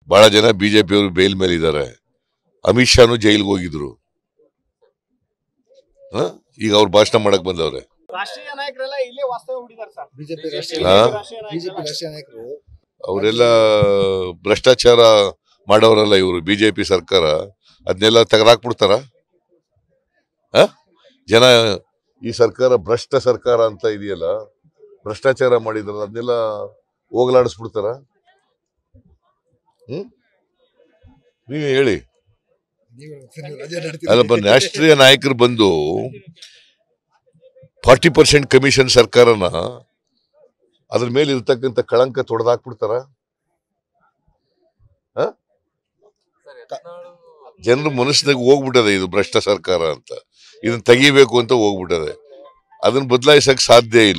ಬಹಳ ಜನ ಬಿಜೆಪಿಯವರು ಬೇಲ್ ಮೇಲೆ ಇದ್ದಾರೆ ಅಮಿತ್ ಶಾನು ಜೈಲ್ಗೆ ಹೋಗಿದ್ರು ಹ? ಈಗ ಅವ್ರು ಭಾಷಣ ಮಾಡಕ್ ಬಂದವ್ರೆ ರಾಷ್ಟ್ರೀಯ ನಾಯಕರೆಲ್ಲ ಇಲ್ಲೇ ವಾಸ್ತವ್ಯ ಹೂಡಿದ್ದಾರೆ ಸರ್ ಬಿಜೆಪಿ ರಾಷ್ಟ್ರೀಯ ಹಾ? ರಾಷ್ಟ್ರೀಯ ಬಿಜೆಪಿ ನಾಯಕರೆಲ್ಲ ರಾಷ್ಟ್ರೀಯ ನಾಯಕರು ಅವರೆಲ್ಲ ಭ್ರಷ್ಟಾಚಾರ ಮಾಡೋರಲ್ಲ ಇವರು ಬಿಜೆಪಿ ಸರ್ಕಾರ ಅದನ್ನೆಲ್ಲ ತೆಗೆದಾಕ್ಬಿಡ್ತಾರ ಆ? ಜನ ಈ ಸರ್ಕಾರ ಭ್ರಷ್ಟ ಸರ್ಕಾರ ಅಂತ ಇದೆಯಲ್ಲ ಭ್ರಷ್ಟಾಚಾರ ಮಾಡಿದ್ರಲ್ಲ ಅದನ್ನೆಲ್ಲ ಹೋಗಲಾಡಿಸ್ಬಿಡ್ತಾರ ಹ್ಮ್ ನೀವೇ ಹೇಳಿ ನೀವು ನೀವು ರಜೆ ನಡ್ತೀರಿ. ಅಲ್ಲಪ್ಪ ರಾಷ್ಟ್ರೀಯ ನಾಯಕರು ಬಂದು ಫಾರ್ಟಿ ಪರ್ಸೆಂಟ್ ಕಮಿಷನ್ ಸರ್ಕಾರನ ಅದ್ರ ಮೇಲೆ ಇರ್ತಕ್ಕಂಥ ಕಳಂಕ ತೊಡೆದಾಕ್ಬಿಡ್ತಾರ ಜನರ ಮನಸ್ಸಿನಾಗ ಹೋಗ್ಬಿಟ್ಟದೆ ಇದು ಭ್ರಷ್ಟ ಸರ್ಕಾರ ಅಂತ ಇದನ್ನ ತೆಗಿಬೇಕು ಅಂತ ಹೋಗ್ಬಿಟ್ಟದೆ ಅದನ್ನ ಬದಲಾಯಿಸಕ್ ಸಾಧ್ಯ ಇಲ್ಲ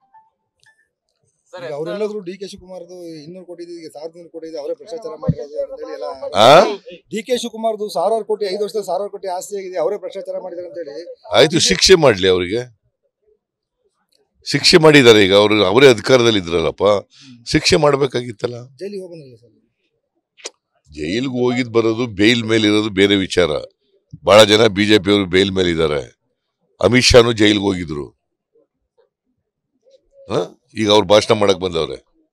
ಈಗ ಅವರೆಲ್ಲರೂ ಡಿ ಕೆ ಶಿವಕುಮಾರ್ದು ಇನ್ನೂರು ಕೋಟಿ ಇದೆ, ಈಗ ಸಾವಿರದ ಇನ್ನೂರು ಕೋಟಿ ಇದೆ ಅವರೇ ಭ್ರಷ್ಟಾಚಾರ ಮಾಡಿರೋದು ಅಂತ ಹೇಳಿ ಎಲ್ಲ ಆ ಡಿ ಕೆ ಶಿವಕುಮಾರ್ದು ಸಾವಿರಾರು ಕೋಟಿ ಐದು ವರ್ಷದ ಸಾವಿರಾರು ಕೋಟಿ ಆಸ್ತಿ ಆಗಿದೆ ಅವರೇ ಭ್ರಷ್ಟಾಚಾರ ಮಾಡಿದ್ದಾರೆ ಅಂತ ಹೇಳಿ ಆಯ್ತು ಶಿಕ್ಷೆ ಮಾಡ್ಲಿ ಅವರಿಗೆ ಶಿಕ್ಷೆ ಮಾಡಿದ್ದಾರೆ ಈಗ ಅವರು ಅವರೇ ಅಧಿಕಾರದಲ್ಲಿ ಇದ್ರಲ್ಲಪ್ಪ ಶಿಕ್ಷೆ ಮಾಡ್ಬೇಕಾಗಿತ್ತಲ್ಲ ಜೈಲಿಗೆ ಹೋಗಿ ಬಂದಿಲ್ಲ ಸರ್ ಜೈಲ್ಗೆ ಹೋಗಿದ್ ಬರೋದು ಬೇಲ್ ಮೇಲೆ ಇರೋದು ಬೇರೆ ವಿಚಾರ ಬಹಳ ಜನ ಬಿಜೆಪಿಯವರು ಬೇಲ್ ಮೇಲೆ ಇದ್ದಾರೆ ಅಮಿತ್ ಶಾನು ಜೈಲ್ಗೆ ಹೋಗಿದ್ರು ಹ? ಈಗ ಅವ್ರು ಭಾಷಣ ಮಾಡಕ್ ಬಂದವ್ರೆ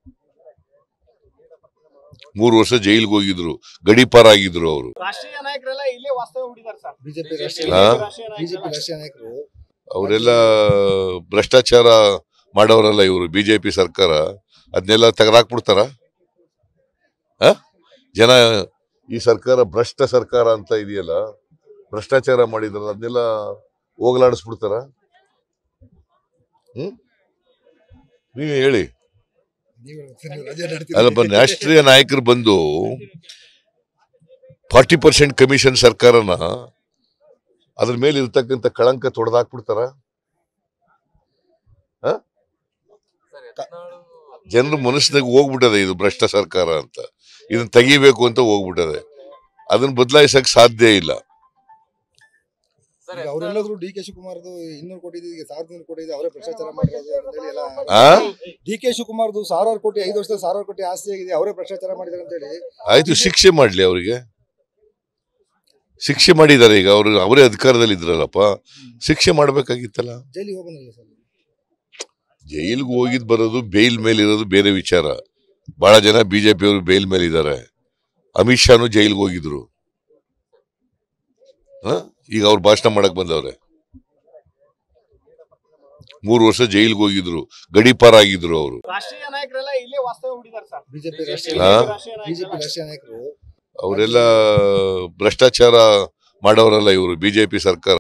ಮೂರು ವರ್ಷ ಜೈಲ್ಗೆ ಹೋಗಿದ್ರು ಗಡಿಪಾರ ಆಗಿದ್ರು ಅವರು ರಾಷ್ಟ್ರೀಯ ನಾಯಕರೆಲ್ಲ ಇಲ್ಲೇ ವಾಸ್ತವ್ಯ ಹೂಡಿದ್ದಾರೆ ಸರ್ ಬಿಜೆಪಿ ರಾಷ್ಟ್ರೀಯ ಹಾ? ರಾಷ್ಟ್ರೀಯ ಬಿಜೆಪಿ ನಾಯಕರೆಲ್ಲ ರಾಷ್ಟ್ರೀಯ ನಾಯಕರು ಅವರೆಲ್ಲ ಭ್ರಷ್ಟಾಚಾರ ಮಾಡೋರಲ್ಲ ಇವರು ಬಿಜೆಪಿ ಸರ್ಕಾರ ಅದನ್ನೆಲ್ಲ ತೆಗೆದಾಕ್ಬಿಡ್ತಾರ ಆ? ಜನ ಈ ಸರ್ಕಾರ ಭ್ರಷ್ಟ ಸರ್ಕಾರ ಅಂತ ಇದೆಯಲ್ಲ ಭ್ರಷ್ಟಾಚಾರ ಮಾಡಿದ್ರಲ್ಲ ಅದನ್ನೆಲ್ಲ ಹೋಗಲಾಡಿಸ್ಬಿಡ್ತಾರ ಹ್ಮ್ ನೀವೇ ಹೇಳಿ ನೀವು ನೀವು ರಜೆ ನಡ್ತೀರಿ. ಅಲ್ಲಪ್ಪ ರಾಷ್ಟ್ರೀಯ ನಾಯಕರು ಬಂದು ಫಾರ್ಟಿ ಪರ್ಸೆಂಟ್ ಕಮಿಷನ್ ಸರ್ಕಾರನ ಅದ್ರ ಮೇಲೆ ಇರ್ತಕ್ಕಂಥ ಕಳಂಕ ತೊಡೆದಾಕ್ಬಿಡ್ತಾರ ಜನರ ಮನಸ್ಸಿನಾಗ ಹೋಗ್ಬಿಟ್ಟದೆ ಇದು ಭ್ರಷ್ಟ ಸರ್ಕಾರ ಅಂತ ಇದನ್ನ ತೆಗಿಬೇಕು ಅಂತ ಹೋಗ್ಬಿಟ್ಟದೆ ಅದನ್ನ ಬದಲಾಯಿಸಕ್ ಸಾಧ್ಯ ಇಲ್ಲ ಈಗ ಅವರೆಲ್ಲರೂ ಡಿ ಕೆ ಶಿವಕುಮಾರ್ದು ಇನ್ನೂರು ಕೋಟಿ ಇದೆ, ಈಗ ಸಾವಿರದ ಇನ್ನೂರು ಕೋಟಿ ಇದೆ ಅವರೇ ಭ್ರಷ್ಟಾಚಾರ ಮಾಡಿರೋದು ಅಂತ ಹೇಳಿ ಎಲ್ಲ ಆ ಡಿ ಕೆ ಶಿವಕುಮಾರ್ದು ಸಾವಿರಾರು ಕೋಟಿ ಐದು ವರ್ಷದ ಸಾವಿರಾರು ಕೋಟಿ ಆಸ್ತಿ ಆಗಿದೆ ಅವರೇ ಭ್ರಷ್ಟಾಚಾರ ಮಾಡಿದ್ದಾರೆ ಅಂತ ಹೇಳಿ ಆಯ್ತು ಶಿಕ್ಷೆ ಮಾಡ್ಲಿ ಅವರಿಗೆ ಶಿಕ್ಷೆ ಮಾಡಿದ್ದಾರೆ ಈಗ ಅವರು ಅವರೇ ಅಧಿಕಾರದಲ್ಲಿ ಇದ್ರಲ್ಲಪ್ಪ ಶಿಕ್ಷೆ ಮಾಡ್ಬೇಕಾಗಿತ್ತಲ್ಲ ಜೈಲಿಗೆ ಹೋಗಿ ಬಂದಿಲ್ಲ ಸರ್ ಜೈಲ್ಗೆ ಹೋಗಿದ್ ಬರೋದು ಬೇಲ್ ಮೇಲೆ ಇರೋದು ಬೇರೆ ವಿಚಾರ ಬಹಳ ಜನ ಬಿಜೆಪಿಯವರು ಬೇಲ್ ಮೇಲೆ ಇದ್ದಾರೆ ಅಮಿತ್ ಶಾನು ಜೈಲ್ಗೆ ಹೋಗಿದ್ರು ಹ? ಈಗ ಅವ್ರು ಭಾಷಣ ಮಾಡಕ್ ಬಂದವ್ರೆ ಮೂರು ವರ್ಷ ಜೈಲ್ಗೆ ಹೋಗಿದ್ರು ಗಡಿಪಾರ ಆಗಿದ್ರು ಅವರು ರಾಷ್ಟ್ರೀಯ ನಾಯಕರೆಲ್ಲ ಇಲ್ಲೇ ವಾಸ್ತವ್ಯ ಹೂಡಿದ್ದಾರೆ ಸರ್ ಬಿಜೆಪಿ ರಾಷ್ಟ್ರೀಯ ಹಾ? ರಾಷ್ಟ್ರೀಯ ಬಿಜೆಪಿ ನಾಯಕರೆಲ್ಲ ರಾಷ್ಟ್ರೀಯ ನಾಯಕರು ಅವರೆಲ್ಲ ಭ್ರಷ್ಟಾಚಾರ ಮಾಡೋರಲ್ಲ ಇವರು ಬಿಜೆಪಿ ಸರ್ಕಾರ